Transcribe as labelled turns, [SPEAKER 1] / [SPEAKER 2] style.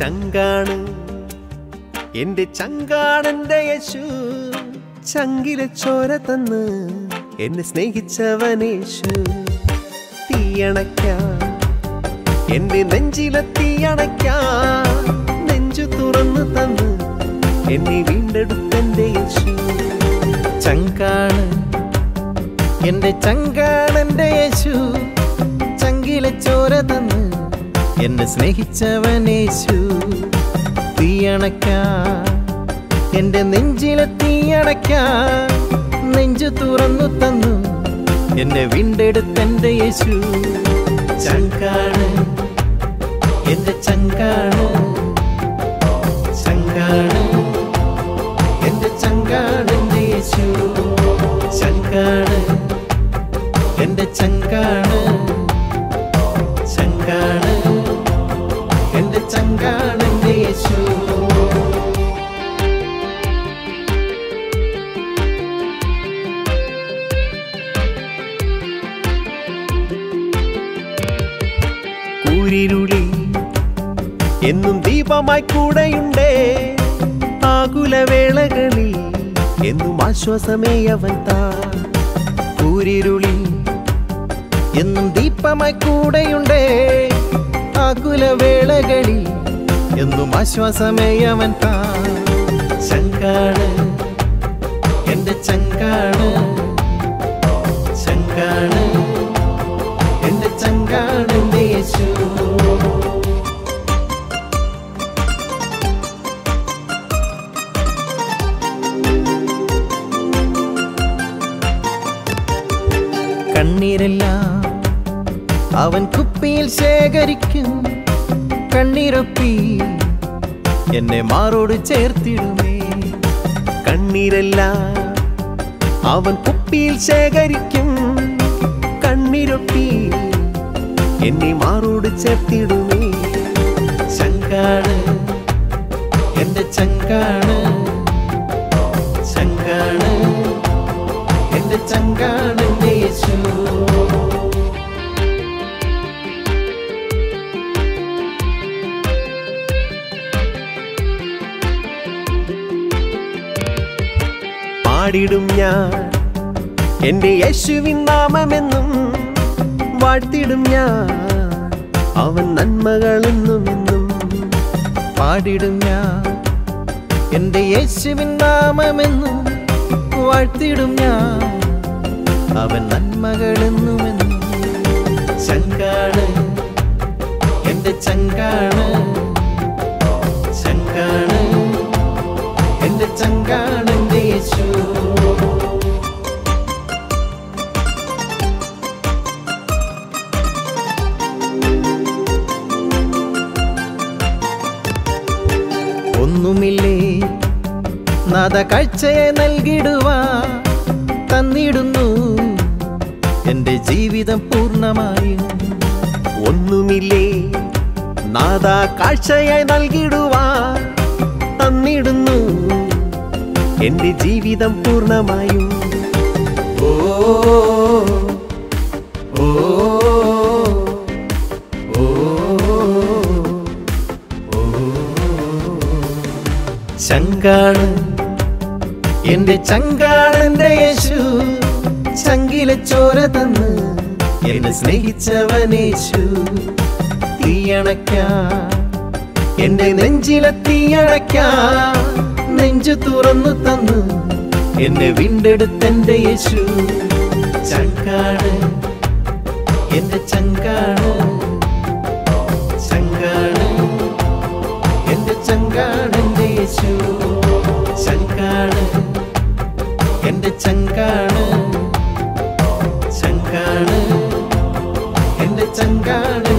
[SPEAKER 1] ചങ്കാണ് എന്റെ ചങ്കാണെന്റെ യേശു ചങ്കിലെ ചോര തന്ന് എന്നെ സ്നേഹിച്ചവനേശു തീയണയ്ക്കാം എന്റെ നെഞ്ചിലെ തീയണയ്ക്കാം നെഞ്ചു തുറന്നു തന്ന് എന്നെ വീണ്ടെടുത്തെന്റെ യേശു
[SPEAKER 2] ചങ്കാണ് എന്റെ ചങ്കാണ് എന്റെ യേശു ചങ്കിലെ ചോര തന്ന് എന്നെ സ്നേഹിച്ചവനേശു തീയണക്ക എന്റെ നെഞ്ചിലെ തീയണക്ക നെഞ്ചു തുറന്നു തന്നു എന്നെ വീണ്ടെടുത്തെന്റെ യേശു ചങ്കാണ് എന്റെ ചങ്കാണ് ചങ്കാണ് എന്റെ ചങ്കാണ് എന്റെ യേശു ചങ്കാണ് എന്റെ ചങ്കാണ് ചങ്കാണ് എന്റെ ചങ്കാണ് എന്റെ യേശു
[SPEAKER 1] കൂരിരുളി എന്നും ദീപമായി കൂടെയുണ്ടേ ആകുലവേളകളിൽ എന്നും ആശ്വാസമേ അവൻ താ
[SPEAKER 2] കൂരിരുളി എന്നും ദീപമായി കൂടെയുണ്ടേ ആകുലവേളകളിൽ എന്നും ആശ്വാസമേ അവൻ താ ചങ്കാണ് എന്റെ ചങ്കാണ് ചങ്കാണ് എന്റെ ചങ്കാണ് എന്റെ യേശു കണ്ണീരെല്ലാം അവൻ കുപ്പിയിൽ ശേഖരിക്കും കണ്ണീരൊപ്പി എന്നെ മാറോട് ചേർത്തിടുമേ
[SPEAKER 1] കണ്ണീരെല്ലാം അവൻ കുപ്പിയിൽ ശേഖരിക്കും കണ്ണീരൊട്ടി എന്നെ മാറോട് ചേർത്തിടുമേ
[SPEAKER 2] ചങ്കാണ് എന്റെ ചങ്കാണ് ചങ്കാണ് എന്റെ ചങ്കാണ് എന്റെ യേശു
[SPEAKER 1] പാടിടും ഞാൻ എന്റെ യേശുവിൻ നാമമെന്നും വാഴ്ത്തിടും ഞാൻ അവൻ നന്മകളെന്നും എന്നും
[SPEAKER 2] പാടിടും ഞാൻ എന്റെ യേശുവിൻ നാമമെന്നും വാഴ്ത്തിടും ഞാൻ അവൻ നന്മകളെന്നുമെന്നും ചങ്കാണ് എന്റെ ചങ്കാണ് ചങ്കാണ് എന്റെ ചങ്കാണ് എന്റെ യേശു ഒന്നുമില്ലേ നാദ കാഴ്ചയെ നൽകിടുവാ തന്നിടുന്നു എന്റെ ജീവിതം പൂർണ്ണമായും
[SPEAKER 1] ഒന്നുമില്ലേ നാദ കാഴ്ചയായി നൽകിടുവാ തന്നിടുന്നു എന്റെ ജീവിതം പൂർണ്ണമായും
[SPEAKER 2] ഓ ഓ ഓ ചങ്കാണ് എന്റെ ചങ്കാണ് എന്റെ യേശു ചങ്കിലെ ചോര തന്ന് എന്നെ സ്നേഹിച്ചവനേശു തീയണക്ക എന്റെ നെഞ്ചിലെ തീയണക്ക നെഞ്ചു തുറന്നു തന്നു എന്നെ വീണ്ടെടുത്തെന്റെ യേശു ചങ്കാണ് എന്റെ ചങ്കാണ് ചങ്കാണ് എന്റെ ചങ്കാണ് എന്റെ യേശു ചങ്കാണ് എന്റെ ചങ്കാണ് ചങ്കാണ് എന്റെ ചങ്കാണ്